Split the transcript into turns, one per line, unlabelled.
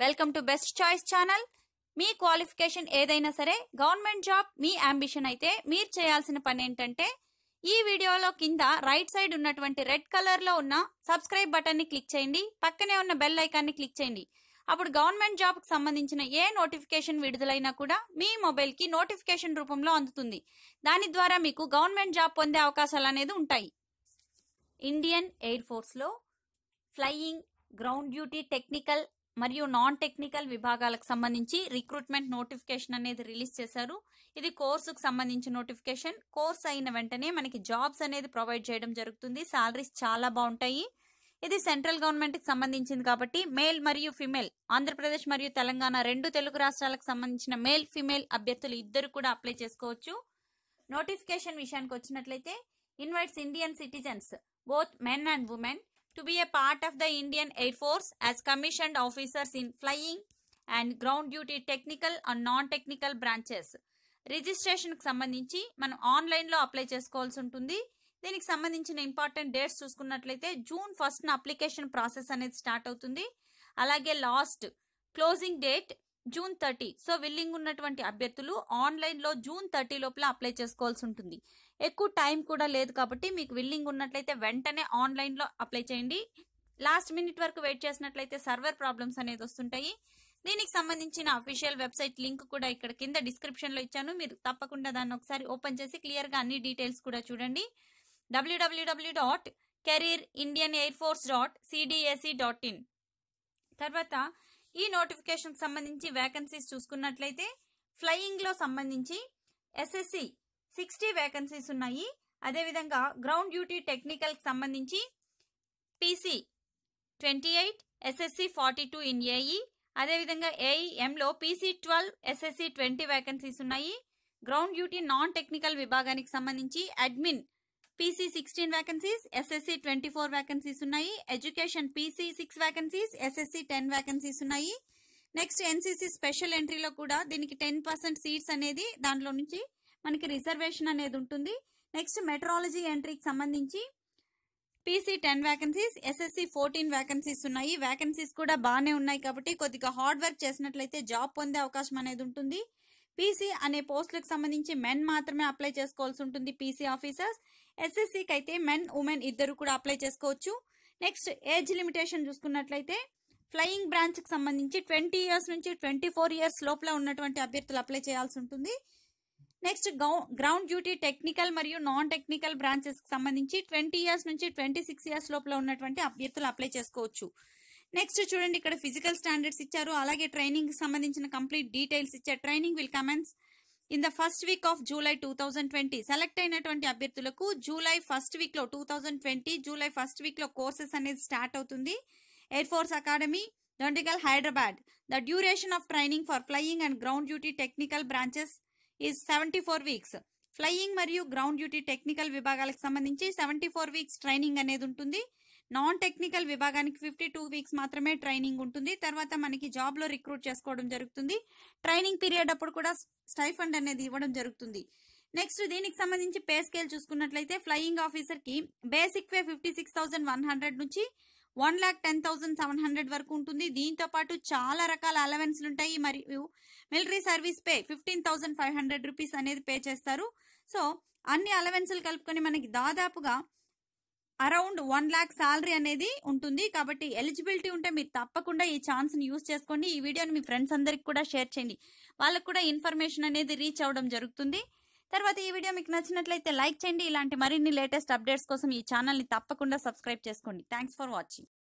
Welcome to best choice channel మీ qualification ఏదైనా సరే గవర్నమెంట్ జాబ్ మీ అంబిషన్ అయితే మీరు చేయాల్సిన పని ఏంటంటే ఈ వీడియోలో కింద రైట్ సైడ్ ఉన్నటువంటి రెడ్ కలర్ లో ఉన్న సబ్స్క్రైబ్ బటన్ ని క్లిక్ చేయండి పక్కనే ఉన్న బెల్ ఐకాన్ ని క్లిక్ చేయండి అప్పుడు గవర్నమెంట్ జాబ్ కి సంబంధించిన ఏ నోటిఫికేషన్ విడుదలైనా కూడా మీ మొబైల్ కి నోటిఫికేషన్ రూపంలో అందుతుంది దాని ద్వారా మీకు గవర్నమెంట్ జాబ్ పొందే అవకాశాలు అనేది ఉంటాయి ఇండియన్ ఎయిర్ ఫోర్స్ లో ఫ్లయింగ్ గ్రౌండ్ డ్యూటీ టెక్నికల్ మరియు నాన్ టెక్నికల్ విభాగాలకు సంబంధించి రిక్రూట్మెంట్ నోటిఫికేషన్ అనేది రిలీజ్ చేశారు ఇది కోర్సుకు సంబంధించిన నోటిఫికేషన్ కోర్స్ అయిన వెంటనే మనకి జాబ్స్ అనేది ప్రొవైడ్ చేయడం జరుగుతుంది సాలరీస్ చాలా బాగుంటాయి ఇది సెంట్రల్ గవర్నమెంట్ కి సంబంధించింది కాబట్టి మేల్ మరియు ఫిమేల్ ఆంధ్రప్రదేశ్ మరియు తెలంగాణ రెండు తెలుగు రాష్ట్రాలకు సంబంధించిన మేల్ ఫిమేల్ అభ్యర్థులు ఇద్దరు కూడా అప్లై చేసుకోవచ్చు నోటిఫికేషన్ విషయానికి వచ్చినట్లయితే invites Indian citizens both men and women to be a part of the Indian Air Force as commissioned officers in flying and ground duty technical and non-technical branches. Registration కి సంబంధించి మనం online లో apply చేసుకోవాల్సి ఉంటుంది దీనికి సంబంధించిన important dates చూసుకున్నట్లయితే June first application process అనేది స్టార్ట్ అవుతుంది అలాగే last closing date June thirty so willing ఉన్నటువంటి అభ్యర్థులు ఆన్లైన్ లో జూన్ థర్టీ లోపల అప్లై చేసుకోవాల్సి ఉంటుంది ఎక్కువ టైం కూడా లేదు కాబట్టి మీకు విల్లింగ్ ఉన్నట్లయితే వెంటనే ఆన్లైన్ లో అప్లై చేయండి లాస్ట్ మినిట్ వరకు వెయిట్ చేసినట్లయితే సర్వర్ ప్రాబ్లమ్స్ అనేది వస్తుంటాయి దీనికి సంబంధించిన అఫీషియల్ వెబ్సైట్ లింక్ కూడా ఇక్కడ కింద డిస్క్రిప్షన్ లో ఇచ్చాను మీరు తప్పకుండా దాన్ని ఒకసారి ఓపెన్ చేసి క్లియర్ గా అన్ని డీటెయిల్స్ కూడా చూడండి WWW dot career Indian air force dot CDAC dot in తర్వాత ఈ నోటిఫికేషన్ సంబంధించి వేకెన్సీస్ చూసుకున్నట్లయితే ఫ్లయింగ్ లో సంబంధించి ఎస్ఎస్సి సిక్స్టీ వేకెన్సీస్ ఉన్నాయి అదేవిధంగా గ్రౌండ్ డ్యూటీ టెక్నికల్ కి సంబంధించి PC twenty eight SSC forty two in AE అదేవిధంగా ఏఈఎంలో PC twelve SSC twenty vacancies ఉన్నాయి గ్రౌండ్ డ్యూటీ నాన్ టెక్నికల్ విభాగానికి సంబంధించి admin PC sixteen vacancies SSC twenty four vacancies ఉన్నాయి education PC six vacancies SSC ten vacancies ఉన్నాయి next NCC special ఎంట్రీలో కూడా దీనికి టెన్ పర్సెంట్ సీట్స్ అనేది దాంట్లో నుంచి మనకి రిజర్వేషన్ అనేది ఉంటుంది నెక్స్ట్ మెట్రాలజీ ఎంట్రీకి సంబంధించి PC ten vacancies SSC fourteen vacancies ఉన్నాయి వేకెన్సీస్ కూడా బాగానే ఉన్నాయి కాబట్టి కొద్దిగా హార్డ్ వర్క్ చేసినట్లయితే జాబ్ పొందే అవకాశం అనేది ఉంటుంది పీసీ అనే పోస్టులకు సంబంధించి మెన్ మాత్రమే అప్లై చేసుకోవాల్సి ఉంటుంది పీసీ ఆఫీసర్స్ ఎస్ఎస్సికి అయితే మెన్ ఉమెన్ ఇద్దరు కూడా అప్లై చేసుకోవచ్చు నెక్స్ట్ ఏజ్ లిమిటేషన్ చూసుకున్నట్లయితే ఫ్లయింగ్ బ్రాంచ్ కి సంబంధించి ట్వంటీ ఇయర్స్ నుంచి ట్వంటీ ఫోర్ ఇయర్స్ లోపల ఉన్నటువంటి అభ్యర్థులు అప్లై చేయాల్సి ఉంటుంది నెక్స్ట్ గ్రౌండ్ డ్యూటీ టెక్నికల్ మరియు నాన్ టెక్నికల్ బ్రాంచెస్ కి సంబంధించి ట్వంటీ ఇయర్స్ నుంచి ట్వంటీ సిక్స్ ఇయర్స్ లోపల ఉన్నటువంటి అభ్యర్థులు అప్లై చేసుకోవచ్చు నెక్స్ట్ చూడండి ఇక్కడ ఫిజికల్ స్టాండర్డ్స్ ఇచ్చారు అలాగే ట్రైనింగ్ సంబంధించిన కంప్లీట్ డీటెయిల్స్ ఇచ్చారు training will commence in the first week of July two thousand twenty select అయినటువంటి అభ్యర్థులకు జూలై ఫస్ట్ వీక్ లో two thousand twenty July first week లో కోర్సెస్ అనేది స్టార్ట్ అవుతుంది air force academy Dundigal Hyderabad the duration of training for flying and ground duty technical branches is seventy four weeks flying మరియు ground duty technical విభాగాలకు సంబంధించి seventy four weeks training అనేది ఉంటుంది non technical విభాగానికి fifty two weeks మాత్రమే training ఉంటుంది తర్వాత మనకి జాబ్ లో రిక్రూట్ చేసుకోవడం జరుగుతుంది ట్రైనింగ్ పీరియడ్ అప్పుడు కూడా స్టైఫండ్ అనేది ఇవ్వడం జరుగుతుంది నెక్స్ట్ దీనికి సంబంధించి పే స్కేల్ చూసుకున్నట్లయితే ఫ్లయింగ్ ఆఫీసర్ కి basic pay fifty six thousand one hundred నుంచి one lakh ten thousand seven hundred వరకు ఉంటుంది దీంతో పాటు చాలా రకాల అలవెన్స్లు ఉంటాయి మరియు military service pay fifteen thousand five hundred rupees అనేది పే చేస్తారు సో అన్ని అలవెన్స్లు కలుపుకొని మనకి దాదాపుగా అరౌండ్ వన్ లాక్ శాలరీ అనేది ఉంటుంది కాబట్టి ఎలిజిబిలిటీ ఉంటే మీరు తప్పకుండా ఈ ఛాన్స్ ని యూస్ చేసుకోండి ఈ వీడియోని మీ ఫ్రెండ్స్ అందరికి కూడా షేర్ చేయండి వాళ్ళకు కూడా ఇన్ఫర్మేషన్ అనేది రీచ్ అవ్వడం జరుగుతుంది తర్వాత ఈ వీడియో మీకు నచ్చినట్లయితే లైక్ చేయండి ఇలాంటి మరిన్ని లేటెస్ట్ అప్డేట్స్ కోసం ఈ ఛానల్ ని తప్పకుండా సబ్స్క్రైబ్ చేసుకోండి థ్యాంక్స్ ఫర్ వాచింగ్